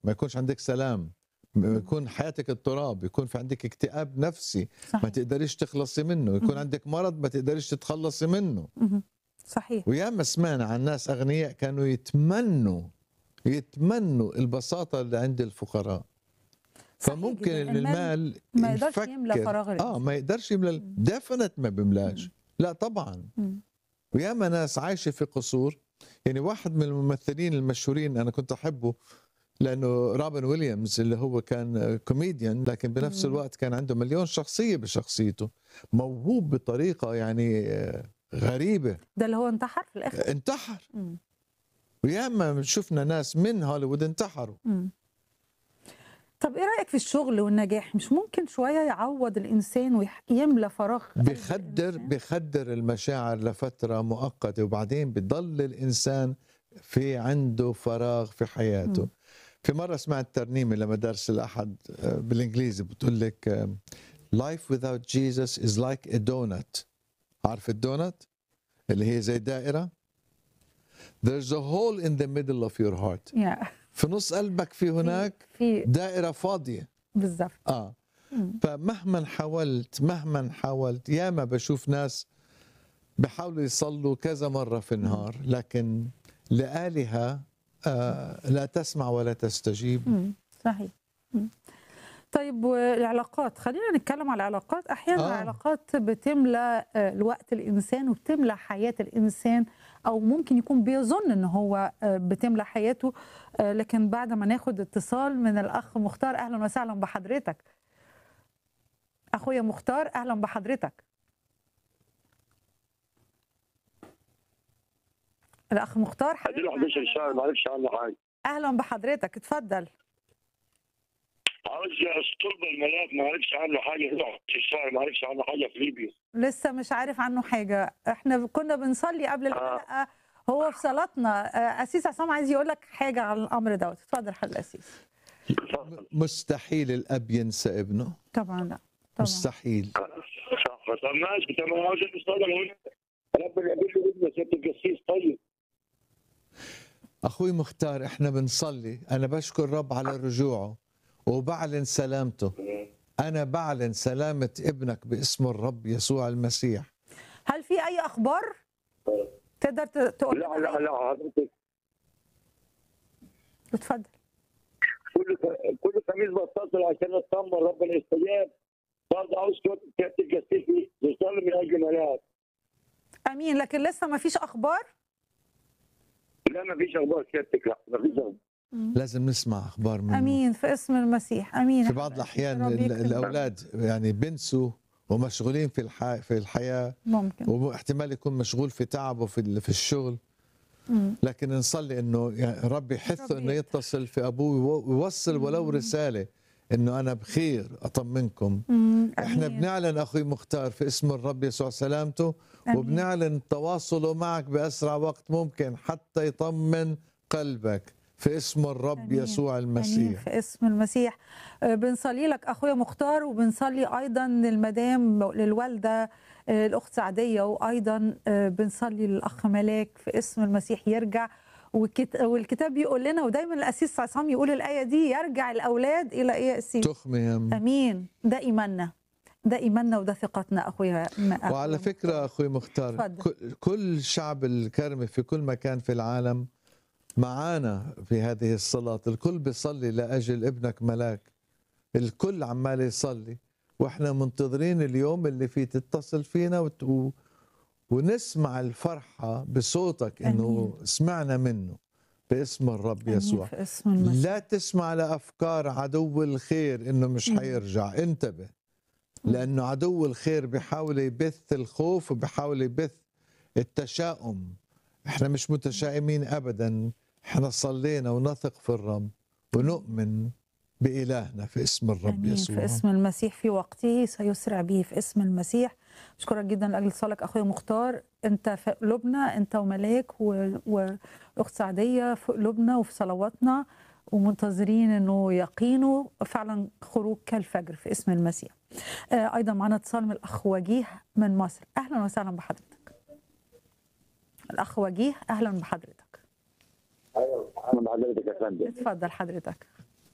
ما يكونش عندك سلام م- يكون حياتك اضطراب يكون في عندك اكتئاب نفسي ما صحيح تقدريش تخلصي منه يكون مم. عندك مرض ما تقدريش تتخلصي منه مهم. صحيح وياما سمعنا عن ناس اغنياء كانوا يتمنوا يتمنوا البساطه اللي عند الفقراء صحيح فممكن جداً. ان المال ما يقدرش يملى يفكر- فراغ اه الإنسان. ما يقدرش يملى مم. ديفنت ما بيملاش لا طبعا مم. وياما ناس عايشه في قصور يعني واحد من الممثلين المشهورين انا كنت احبه لانه روبن ويليامز اللي هو كان كوميديان لكن بنفس مم. الوقت كان عنده مليون شخصيه بشخصيته موهوب بطريقه يعني آه، غريبه ده اللي هو انتحر في الاخر انتحر مم. وياما شفنا ناس من هوليوود انتحروا مم. طب ايه رايك في الشغل والنجاح مش ممكن شويه يعوض الانسان ويملى فراغ قلب بخدر الإنسان؟ بخدر المشاعر لفتره مؤقته وبعدين بضل الانسان في عنده فراغ في حياته مم. في مره سمعت ترنيمه لما درس الاحد آه، بالانجليزي بتقول لك آه، life without Jesus is like a donut عارف الدونت اللي هي زي دائره there's a hole in the middle of your heart يا في نص قلبك في هناك في دائره فاضيه بالظبط اه مم. فمهما حاولت مهما حاولت ياما بشوف ناس بحاولوا يصلوا كذا مرة في النهار لكن لآلهة آه لا تسمع ولا تستجيب مم. صحيح مم. طيب والعلاقات خلينا نتكلم على العلاقات احيانا آه. العلاقات بتملى آه، الوقت الانسان وبتملى حياه الانسان او ممكن يكون بيظن ان هو آه، بتملى حياته آه، لكن بعد ما ناخد اتصال من الاخ مختار اهلا وسهلا بحضرتك اخويا مختار اهلا بحضرتك الاخ مختار اديله 11 شهر ما عرفش عنه حاجه اهلا بحضرتك اتفضل عاوز الطلبه الملاك ما عرفش عنه حاجه له 11 شهر ما عرفش عنه حاجه في ليبيا لسه مش عارف عنه حاجة احنا كنا بنصلي قبل الحلقة هو في صلاتنا آه، أسيس عصام عايز يقول لك حاجة على الأمر دوت اتفضل حضرتك أسيس اتفضل. مستحيل الأب ينسى ابنه طبعا لا طبعا مستحيل صح طب ماشي طب انا عاوز اصلي ربنا يقول له ابنه ست القسيس طيب أخوي مختار إحنا بنصلي أنا بشكر رب على رجوعه وبعلن سلامته أنا بعلن سلامة ابنك باسم الرب يسوع المسيح هل في أي أخبار تقدر ت- تقول لا لنا لا أي- لا حضرتك اتفضل كل كل خميس بتصل عشان اطمن ربنا يستجاب برضه عاوز ست القسيس يصلي من اجل ملاك أمين لكن لسه ما فيش أخبار لا ما فيش اخبار سيادتك لا ما فيش اخبار لازم نسمع أخبار منه أمين في اسم المسيح أمين في بعض الأحيان رب ال- يكرمك. الأولاد يعني بنسوا ومشغولين في الح... في الحياة ممكن واحتمال يكون مشغول في تعبه في ال- في الشغل مم. لكن نصلي انه يعني ربي يحثه ربي انه يقدر. يتصل في ابوه ويو- ويوصل ولو رساله انه انا بخير اطمنكم مم. احنا أمين. بنعلن اخوي مختار في اسم الرب يسوع سلامته أمين. وبنعلن تواصله معك باسرع وقت ممكن حتى يطمن قلبك في اسم الرب أمين. يسوع آمين المسيح في اسم المسيح آه، بنصلي لك اخويا مختار وبنصلي ايضا للمدام للوالده آه، الاخت سعديه وايضا آه، بنصلي للاخ ملاك في اسم المسيح يرجع والكت- والكتاب بيقول لنا ودايما الاسيس عصام يقول الايه دي يرجع الاولاد الى ايه يا أسيس؟ تخمهم امين ده ايماننا ده ايماننا وده ثقتنا اخويا أخويا وعلى مختار. فكرة أخوي مختار اتفضل. كل- كل شعب الكرمة في كل مكان في العالم معانا في هذه الصلاة الكل بيصلي لأجل ابنك ملاك الكل عمال يصلي وإحنا منتظرين اليوم اللي فيه تتصل فينا وت... و... ونسمع الفرحة بصوتك إنه آمين. سمعنا منه باسم الرب آمين يسوع في اسم المسيح لا تسمع لأفكار عدو الخير إنه مش مم. حيرجع انتبه لأنه عدو الخير بيحاول يبث الخوف وبيحاول يبث التشاؤم احنا مش متشائمين أبدا احنا صلينا ونثق في الرب ونؤمن بإلهنا في اسم الرب امين يسوع في اسم المسيح في وقته سيسرع به في اسم المسيح اشكرك جدا لاجل صالك اخويا مختار انت في قلوبنا انت وملاك و- والاخت سعديه في قلوبنا وفي صلواتنا ومنتظرين انه يقينوا فعلا خروج كالفجر في اسم المسيح آه، ايضا معنا اتصال من الاخ وجيه من مصر اهلا وسهلا بحضرتك الاخ وجيه اهلا بحضرتك ايوه انا مع حضرتك يا فندم اتفضل حضرتك